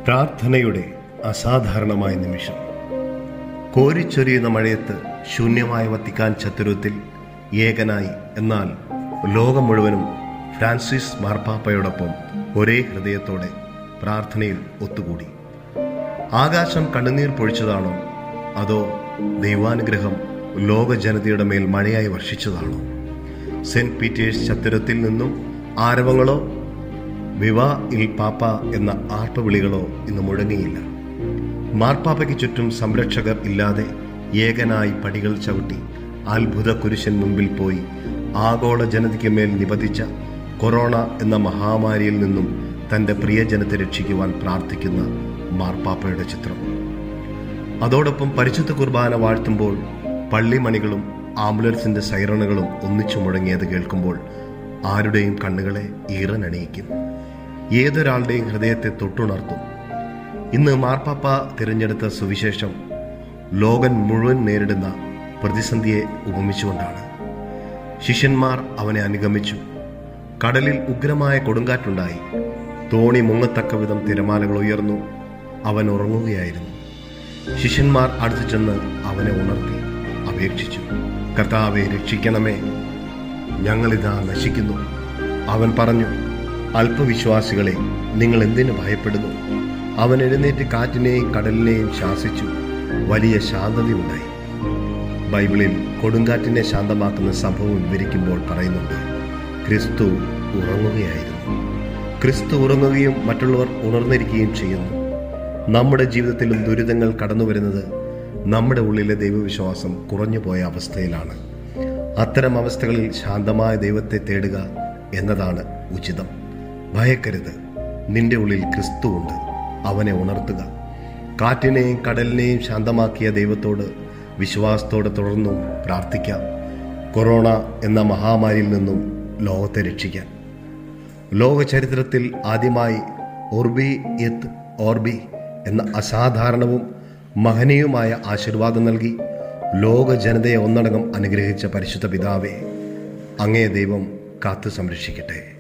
പ്രാർത്ഥനയുടെ അസാധാരണമായ നിമിഷം കോരിച്ചൊരിയുന്ന മഴയത്ത് ശൂന്യമായ വത്തിക്കാൻ ചത്തുരത്തിൽ ഏകനായി എന്നാൽ ലോകം മുഴുവനും ഫ്രാൻസിസ് മാർപ്പാപ്പയോടൊപ്പം ഒരേ ഹൃദയത്തോടെ പ്രാർത്ഥനയിൽ ഒത്തുകൂടി ആകാശം കണ്ണുനീർ പൊഴിച്ചതാണോ അതോ ദൈവാനുഗ്രഹം ലോക ജനതയുടെ മേൽ മഴയായി വർഷിച്ചതാണോ സെന്റ് പീറ്റേഴ്സ് ചത്തുരത്തിൽ നിന്നും ആരവങ്ങളോ വിവാ ഇൽ പാപ്പ എന്ന ആർപ്പവിളികളോ ഇന്ന് മുഴങ്ങിയില്ല മാർപ്പാപ്പയ്ക്ക് ചുറ്റും സംരക്ഷകർ ഇല്ലാതെ ഏകനായി പടികൾ ചവിട്ടി അത്ഭുത കുരിശൻ മുമ്പിൽ പോയി ആഗോള ജനതയ്ക്ക് മേൽ നിപതിച്ച കൊറോണ എന്ന മഹാമാരിയിൽ നിന്നും തൻ്റെ പ്രിയജനത്തെ രക്ഷിക്കുവാൻ പ്രാർത്ഥിക്കുന്ന മാർപ്പാപ്പയുടെ ചിത്രം അതോടൊപ്പം പരിശുദ്ധ കുർബാന വാഴ്ത്തുമ്പോൾ പള്ളിമണികളും ആംബുലൻസിന്റെ സൈറണുകളും ഒന്നിച്ചു മുഴങ്ങിയത് കേൾക്കുമ്പോൾ ആരുടെയും കണ്ണുകളെ ഈറനണിയിക്കും ഏതൊരാളുടെയും ഹൃദയത്തെ തൊട്ടുണർത്തും ഇന്ന് മാർപ്പാപ്പ തിരഞ്ഞെടുത്ത സുവിശേഷം ലോകൻ മുഴുവൻ നേരിടുന്ന പ്രതിസന്ധിയെ ഉപമിച്ചുകൊണ്ടാണ് ശിഷ്യന്മാർ അവനെ അനുഗമിച്ചു കടലിൽ ഉഗ്രമായ കൊടുങ്കാറ്റുണ്ടായി തോണി മുങ്ങത്തക്ക വിധം തിരമാലകൾ ഉയർന്നു അവൻ ഉറങ്ങുകയായിരുന്നു ശിഷ്യന്മാർ അടുത്തു ചെന്ന് അവനെ ഉണർത്തി അപേക്ഷിച്ചു കർത്താവെ രക്ഷിക്കണമേ ഞങ്ങളിതാ നശിക്കുന്നു അവൻ പറഞ്ഞു അല്പവിശ്വാസികളെ നിങ്ങൾ എന്തിനു ഭയപ്പെടുന്നു അവൻ എഴുന്നേറ്റ് കാറ്റിനെയും കടലിനെയും ശാസിച്ചു വലിയ ശാന്തതയുണ്ടായി ബൈബിളിൽ കൊടുങ്കാറ്റിനെ ശാന്തമാക്കുന്ന സംഭവം വിവരിക്കുമ്പോൾ പറയുന്നുണ്ട് ക്രിസ്തു ഉറങ്ങുകയായിരുന്നു ക്രിസ്തു ഉറങ്ങുകയും മറ്റുള്ളവർ ഉണർന്നിരിക്കുകയും ചെയ്യുന്നു നമ്മുടെ ജീവിതത്തിലും ദുരിതങ്ങൾ കടന്നു വരുന്നത് നമ്മുടെ ഉള്ളിലെ ദൈവവിശ്വാസം കുറഞ്ഞു പോയ അവസ്ഥയിലാണ് അത്തരം അവസ്ഥകളിൽ ശാന്തമായ ദൈവത്തെ തേടുക എന്നതാണ് ഉചിതം ഭയക്കരുത് നിന്റെ ഉള്ളിൽ ക്രിസ്തുവുണ്ട് അവനെ ഉണർത്തുക കാറ്റിനെയും കടലിനെയും ശാന്തമാക്കിയ ദൈവത്തോട് വിശ്വാസത്തോടെ തുടർന്നും പ്രാർത്ഥിക്കാം കൊറോണ എന്ന മഹാമാരിയിൽ നിന്നും ലോകത്തെ രക്ഷിക്കാൻ ലോക ചരിത്രത്തിൽ ആദ്യമായി ഓർബി എത്ത് ഓർബി എന്ന അസാധാരണവും മഹനീയവുമായ ആശീർവാദം നൽകി ലോക ജനതയെ ഒന്നടങ്കം അനുഗ്രഹിച്ച പരിശുദ്ധ പിതാവെ അങ്ങേ ദൈവം കാത്തു സംരക്ഷിക്കട്ടെ